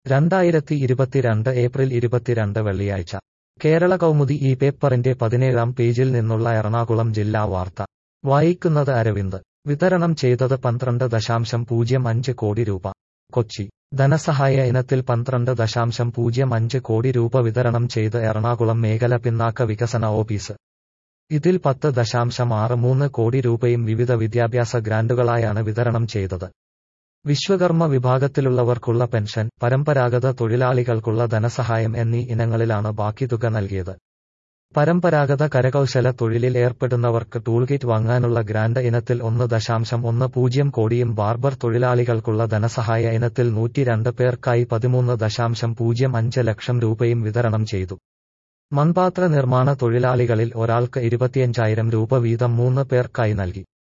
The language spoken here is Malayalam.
രണ്ടായിരത്തി ഇരുപത്തിരണ്ട് ഏപ്രിൽ ഇരുപത്തിരണ്ട് വെള്ളിയാഴ്ച കേരള കൗമുദി ഈ പേപ്പറിന്റെ പതിനേഴാം പേജിൽ നിന്നുള്ള എറണാകുളം ജില്ലാ വാർത്ത വായിക്കുന്നത് അരവിന്ദ് വിതരണം ചെയ്തത് പന്ത്രണ്ട് ദശാംശം പൂജ്യം അഞ്ച് കോടി രൂപ കൊച്ചി ധനസഹായ ഇനത്തിൽ പന്ത്രണ്ട് ദശാംശം പൂജ്യം അഞ്ച് കോടി രൂപ വിതരണം ചെയ്ത് എറണാകുളം മേഖല പിന്നാക്ക വികസന ഓഫീസ് ഇതിൽ പത്ത് ദശാംശം ആറ് മൂന്ന് കോടി രൂപയും വിവിധ വിദ്യാഭ്യാസ ഗ്രാന്റുകളായാണ് വിതരണം ചെയ്തത് വിശ്വകർമ്മ വിഭാഗത്തിലുള്ളവർക്കുള്ള പെൻഷൻ പരമ്പരാഗത തൊഴിലാളികൾക്കുള്ള ധനസഹായം എന്നീ ഇനങ്ങളിലാണ് ബാക്കി തുക നൽകിയത് പരമ്പരാഗത കരകൗശല തൊഴിലിൽ ഏർപ്പെടുന്നവർക്ക് ടൂൾകിറ്റ് വാങ്ങാനുള്ള ഗ്രാന്റ് ഇനത്തിൽ ഒന്ന് ദശാംശം ഒന്ന് പൂജ്യം കോടിയും ബാർബർ തൊഴിലാളികൾക്കുള്ള ധനസഹായ ഇനത്തിൽ നൂറ്റിരണ്ട് പേർക്കായി പതിമൂന്ന് ദശാംശം പൂജ്യം അഞ്ച് ലക്ഷം രൂപയും വിതരണം ചെയ്തു മൺപാത്ര നിർമ്മാണ തൊഴിലാളികളിൽ ഒരാൾക്ക് ഇരുപത്തിയഞ്ചായിരം രൂപ വീതം മൂന്ന് പേർക്കായി നൽകി